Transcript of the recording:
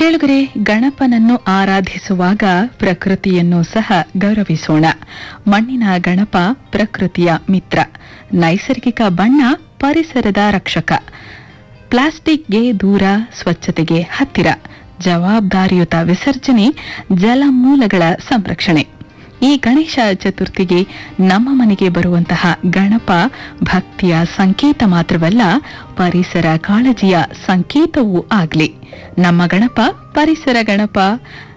ಕೇಳುಗರೆ ಗಣಪನನ್ನು ಆರಾಧಿಸುವಾಗ ಪ್ರಕೃತಿಯನ್ನು ಸಹ ಗೌರವಿಸೋಣ ಮಣ್ಣಿನ ಗಣಪ ಪ್ರಕೃತಿಯ ಮಿತ್ರ ನೈಸರ್ಗಿಕ ಬಣ್ಣ ಪರಿಸರದ ರಕ್ಷಕ ಪ್ಲಾಸ್ಟಿಕ್ಗೆ ದೂರ ಸ್ವಚ್ಛತೆಗೆ ಹತ್ತಿರ ಜವಾಬ್ದಾರಿಯುತ ವಿಸರ್ಜನೆ ಜಲಮೂಲಗಳ ಸಂರಕ್ಷಣೆ ಈ ಗಣೇಶ ಚತುರ್ಥಿಗೆ ನಮ್ಮ ಮನೆಗೆ ಬರುವಂತಹ ಗಣಪ ಭಕ್ತಿಯ ಸಂಕೇತ ಮಾತ್ರವಲ್ಲ ಪರಿಸರ ಕಾಳಜಿಯ ಸಂಕೇತವೂ ಆಗ್ಲಿ ನಮ್ಮ ಗಣಪ ಪರಿಸರ ಗಣಪ